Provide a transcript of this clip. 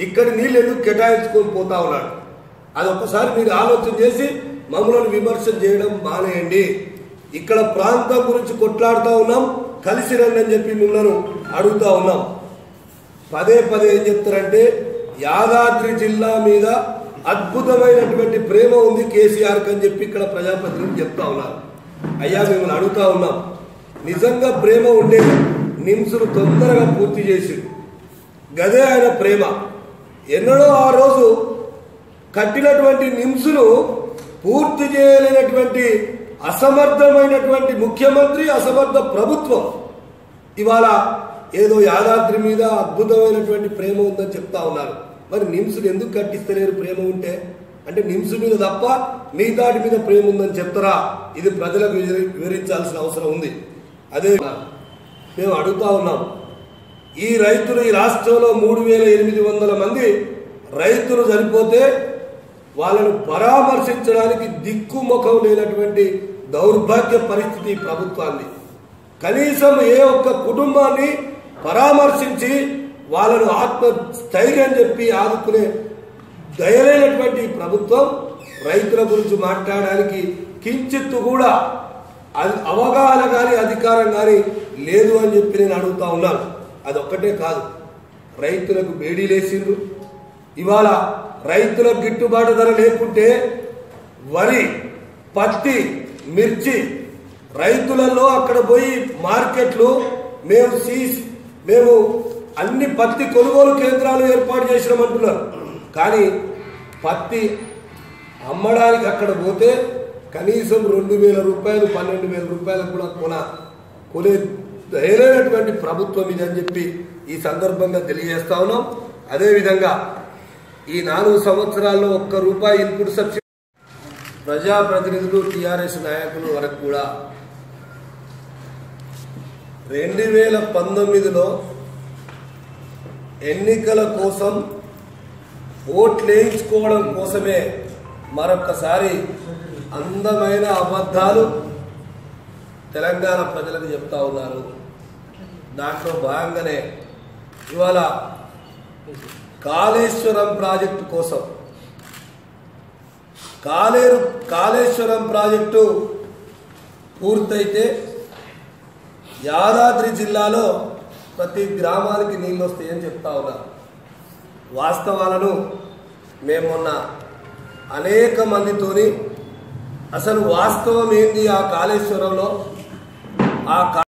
ఇక్కడి నీళ్ళు ఎందుకు కేటాయించుకొని పోతా ఉన్నాడు అది ఒక్కసారి మీరు ఆలోచన చేసి మమ్మల్ని విమర్శ చేయడం మానేయండి ఇక్కడ ప్రాంతం గురించి కొట్లాడుతూ ఉన్నాం కలిసి రండి అని చెప్పి మిమ్మల్ని అడుగుతా ఉన్నాం పదే పదే ఏం చెప్తారంటే యాదాద్రి జిల్లా మీద అద్భుతమైనటువంటి ప్రేమ ఉంది కేసీఆర్కి అని చెప్పి ఇక్కడ ప్రజాప్రతినిధులు చెప్తా ఉన్నారు అయ్యా మిమ్మల్ని అడుగుతా ఉన్నాం నిజంగా ప్రేమ ఉండే నిమ్స్ను తొందరగా పూర్తి చేసి గదే ఆయన ప్రేమ ఎన్నడో ఆ రోజు కట్టినటువంటి నిమ్స్ను పూర్తి చేయలేనటువంటి అసమర్థమైనటువంటి ముఖ్యమంత్రి అసమర్థ ప్రభుత్వం ఇవాళ ఏదో యాదాద్రి మీద అద్భుతమైనటువంటి ప్రేమ ఉందని చెప్తా ఉన్నారు మరి నిమ్స్ని ఎందుకు కట్టిస్తలేరు ప్రేమ ఉంటే అంటే నిమ్స్ మీద తప్ప మిగతాటి మీద ప్రేమ ఉందని చెప్తారా ఇది ప్రజలకు వివరి- వివరించాల్సిన అవసరం ఉంది అదే మేము అడుగుతా ఉన్నాం ఈ రైతులు ఈ రాష్ట్రంలో మూడు వేల ఎనిమిది వందల మంది రైతులు చనిపోతే వాళ్ళను పరామర్శించడానికి దిక్కుముఖం లేనటువంటి దౌర్భాగ్య పరిస్థితి ఈ ప్రభుత్వాన్ని కనీసం ఏ ఒక్క కుటుంబాన్ని పరామర్శించి వాళ్ళను ఆత్మ స్థైర్యం చెప్పి ఆదుకునే దయలేనటువంటి ఈ ప్రభుత్వం రైతుల గురించి మాట్లాడడానికి కించిత్తు కూడా అది అవగాహన కానీ అధికారం కానీ లేదు అని చెప్పి నేను అడుగుతా ఉన్నాను అదొక్కటే కాదు రైతులకు బేడీలేసిండ్రు ఇవాళ రైతులకు గిట్టుబాటు ధర లేకుంటే వరి పత్తి మిర్చి రైతులలో అక్కడ పోయి మార్కెట్లు మేము సీస్ మేము అన్ని పత్తి కొనుగోలు కేంద్రాలు ఏర్పాటు చేసినామంటున్నారు కానీ పత్తి అమ్మడానికి అక్కడ పోతే కనీసం రెండు వేల రూపాయలు పన్నెండు వేల రూపాయలకు కూడా కొన కొనే ధైర్యమైనటువంటి ప్రభుత్వం ఇది అని చెప్పి ఈ సందర్భంగా తెలియజేస్తా ఉన్నాం అదేవిధంగా ఈ నాలుగు సంవత్సరాల్లో ఒక్క రూపాయి ఇన్పుట్ సబ్సిడీ ప్రజాప్రతినిధులు టీఆర్ఎస్ నాయకులు వరకు కూడా రెండు వేల పంతొమ్మిదిలో ఎన్నికల కోసం ఓట్లు వేయించుకోవడం కోసమే మరొక్కసారి అందమైన అబద్ధాలు తెలంగాణ ప్రజలకు చెప్తా ఉన్నారు దాంట్లో భాగంగానే ఇవాళ కాళేశ్వరం ప్రాజెక్టు కోసం కాలేరు కాళేశ్వరం ప్రాజెక్టు పూర్తయితే యాదాద్రి జిల్లాలో ప్రతి గ్రామానికి నీళ్ళు వస్తాయని చెప్తా ఉన్నారు వాస్తవాలను మేము మొన్న అనేక మందితోని అసలు వాస్తవం ఏంది ఆ కాళేశ్వరంలో ఆ కా-